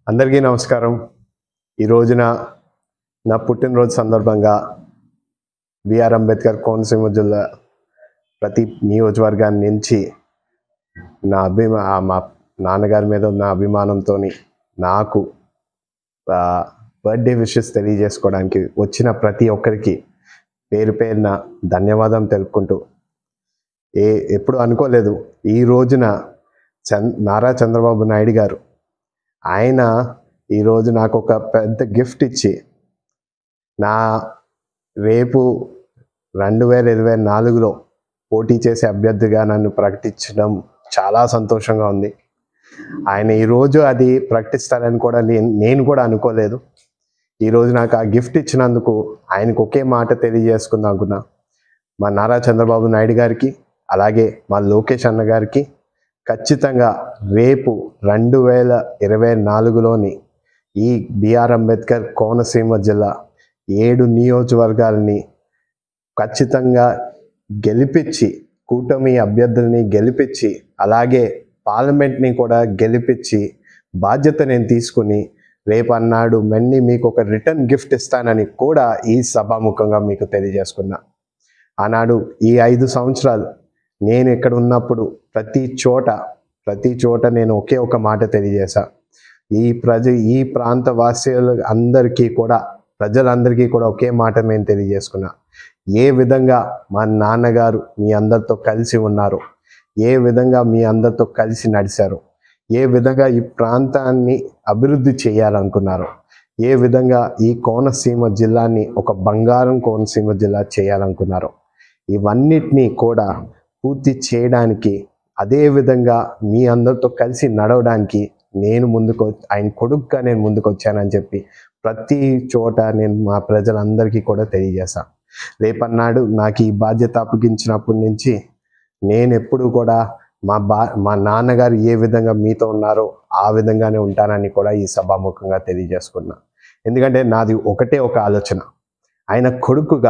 అందరికీ నమస్కారం ఈ రోజున నా పుట్టినరోజు సందర్భంగా బిఆర్ అంబేద్కర్ కోనసీమ జిల్లా ప్రతి నియోజకవర్గాన్ని నుంచి నా అభిమా ఆ మా నాన్నగారి మీద ఉన్న అభిమానంతో నాకు బర్త్డే విషెస్ తెలియజేసుకోవడానికి వచ్చిన ప్రతి ఒక్కరికి పేరు పేరున ధన్యవాదం తెలుపుకుంటూ ఏ ఎప్పుడు అనుకోలేదు ఈ రోజున చంద్ నారా చంద్రబాబు నాయుడు గారు ఆయన ఈరోజు నాకు ఒక పెద్ద గిఫ్ట్ ఇచ్చి నా రేపు రెండు వేల ఇరవై నాలుగులో పోటీ చేసే అభ్యర్థిగా నన్ను ప్రకటించడం చాలా సంతోషంగా ఉంది ఆయన ఈరోజు అది ప్రకటిస్తారని కూడా నేను నేను కూడా అనుకోలేదు ఈరోజు నాకు ఆ గిఫ్ట్ ఇచ్చినందుకు ఆయనకు ఒకే మాట తెలియజేసుకుందాం అనుకున్నా మా నారా చంద్రబాబు నాయుడు గారికి అలాగే మా లోకేష్ అన్న గారికి ఖచ్చితంగా రేపు రెండు వేల ఇరవై నాలుగులోని ఈ బిఆర్ అంబేద్కర్ కోనసీమ జిల్లా ఏడు నియోజకవర్గాలని ఖచ్చితంగా గెలిపించి కూటమి అభ్యర్థుల్ని గెలిపించి అలాగే పార్లమెంట్ని కూడా గెలిపించి బాధ్యత నేను తీసుకుని రేపు అన్నాడు మళ్ళీ మీకు ఒక రిటర్న్ గిఫ్ట్ ఇస్తానని కూడా ఈ సభాముఖంగా మీకు తెలియజేసుకున్నా ఆనాడు ఈ ఐదు సంవత్సరాలు నేను ఇక్కడ ఉన్నప్పుడు ప్రతి చోట ప్రతి చోట నేను ఒకే ఒక మాట తెలియజేశా ఈ ప్రజ ఈ ప్రాంత వాసులు అందరికీ కూడా ప్రజలందరికీ కూడా ఒకే మాట నేను తెలియజేసుకున్నా ఏ విధంగా మా నాన్నగారు మీ అందరితో కలిసి ఉన్నారు ఏ విధంగా మీ అందరితో కలిసి నడిచారు ఏ విధంగా ఈ ప్రాంతాన్ని అభివృద్ధి చేయాలనుకున్నారు ఏ విధంగా ఈ కోనసీమ జిల్లాని ఒక బంగారం కోనసీమ జిల్లా చేయాలనుకున్నారు ఇవన్నిటినీ కూడా పూర్తి చేయడానికి అదే విధంగా మీ అందరితో కలిసి నడవడానికి నేను ముందుకు ఆయన కొడుకుగా నేను ముందుకు వచ్చానని చెప్పి ప్రతి చోట నేను మా ప్రజలందరికీ కూడా తెలియజేశా రేపన్నాడు నాకు ఈ బాధ్యత అప్పగించినప్పటి నుంచి నేను ఎప్పుడు కూడా మా బా మా నాన్నగారు ఏ విధంగా మీతో ఉన్నారో ఆ విధంగానే ఉంటానని కూడా ఈ సభాముఖంగా తెలియజేసుకున్నా ఎందుకంటే నాది ఒకటే ఒక ఆలోచన ఆయన కొడుకుగా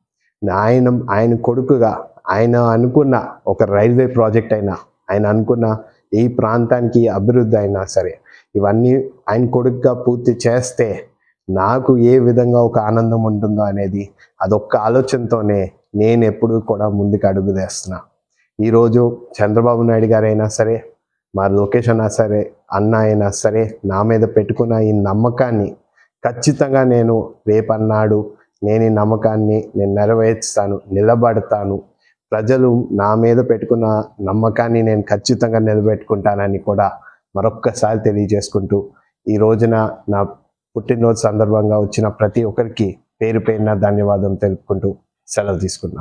ఆయన ఆయన కొడుకుగా ఆయన అనుకున్న ఒక రైల్వే ప్రాజెక్ట్ అయినా ఆయన అనుకున్న ఈ ప్రాంతానికి అభివృద్ధి అయినా సరే ఇవన్నీ ఆయన కొడుకుగా పూర్తి చేస్తే నాకు ఏ విధంగా ఒక ఆనందం ఉంటుందో అనేది అదొక్క ఆలోచనతోనే నేను ఎప్పుడు కూడా ముందుకు అడుగు వేస్తున్నా ఈరోజు చంద్రబాబు నాయుడు గారు అయినా సరే మా లోకేష్ అయినా సరే అన్న అయినా సరే నా మీద పెట్టుకున్న ఈ నమ్మకాన్ని ఖచ్చితంగా నేను రేపన్నాడు నేను ఈ నమ్మకాన్ని నేను నెరవేర్చుతాను నిలబడతాను ప్రజలు నా మీద పెట్టుకున్న నమ్మకాన్ని నేను ఖచ్చితంగా నిలబెట్టుకుంటానని కూడా మరొక్కసారి తెలియజేసుకుంటూ ఈ రోజున నా పుట్టినరోజు సందర్భంగా వచ్చిన ప్రతి ఒక్కరికి పేరు పేరున ధన్యవాదం తెలుపుకుంటూ సెలవు తీసుకున్నా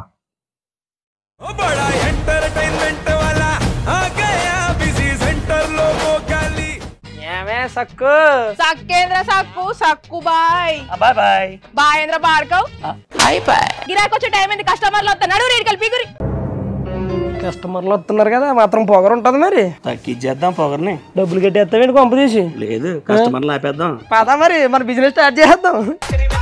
ओ बड़ा एंटरटेनमेंट वाला आ गया बिजी सेंटर लोगों का ली ఏమే Sakku Sakkendra Sakku Sakku bye bye bye బాయేంద్ర బాడకవ్ బాయ్ బాయ్ గిరాకి వచ్చే టైం ఏంది కస్టమర్లు వస్తున్నాడు రేడికి వెళ్ళి పిగురి కస్టమర్లు వస్తున్నారు కదా మాత్రం పొగరు ఉంటుంది మరి తగ్గించేద్దాం పొగర్ని డబ్బులు కట్టేస్తామేంటి కొంప తీసి లేదు కస్టమర్లు ఆపేద్దాం పదా మరి మన బిజినెస్ స్టార్ట్ చేద్దాం